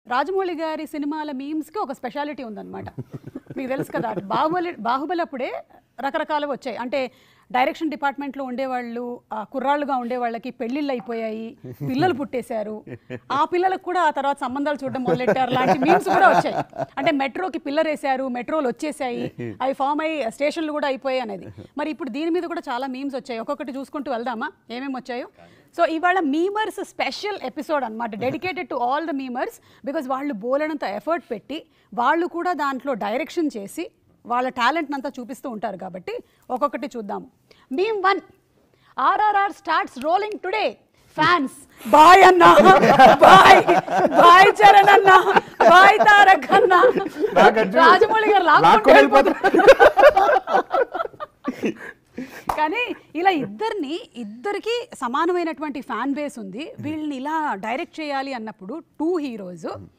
రాజమౌళి గారి సినిమాల మీమ్స్కి ఒక స్పెషాలిటీ ఉందన్నమాట మీకు తెలుసు కదా బాహుబలి బాహుబలి అప్పుడే రకరకాలు వచ్చాయి అంటే డైరెక్షన్ డిపార్ట్మెంట్లో ఉండేవాళ్ళు ఆ, కుర్రాళ్ళుగా ఉండేవాళ్ళకి పెళ్ళిళ్ళు అయిపోయాయి పిల్లలు పుట్టేశారు ఆ పిల్లలకు కూడా ఆ తర్వాత సంబంధాలు చూడడం మొదలెట్టారు లాంటి మీమ్స్ కూడా వచ్చాయి అంటే మెట్రోకి పిల్లర్ వేశారు మెట్రోలు వచ్చేసాయి అవి ఫామ్ అయ్యి స్టేషన్లు కూడా అయిపోయాయి అనేది మరి ఇప్పుడు దీని మీద కూడా చాలా మీమ్స్ వచ్చాయి ఒక్కొక్కటి చూసుకుంటూ వెళ్దామా ఏమేమి వచ్చాయో సో ఇవాళ మీమర్స్ స్పెషల్ ఎపిసోడ్ అనమాట dedicated to all the memers because వాళ్ళు బోలెడంత ఎఫర్ట్ పెట్టి వాళ్ళు కూడా దాంట్లో డైరెక్షన్ చేసి వాళ్ళ టాలెంట్ అంతా చూపిస్తూ ఉంటారు కాబట్టి ఒక్కొక్కటి చూద్దాము meme one RRR starts rolling today fans boy అన్న బాయ్ బాయ్ చరణ్ అన్న బాయ్ తారక్ అన్న నాకచ్చు. రాజమౌళి గారు లాక్కుంటూ లాక్కొని వెళ్ళిపోతారు. కానీ ఇలా ఇద్దరిని ఇద్దరికి సమానమైనటువంటి ఫ్యాన్ బేస్ ఉంది వీళ్ళని ఇలా డైరెక్ట్ చేయాలి అన్నప్పుడు టూ హీరోస్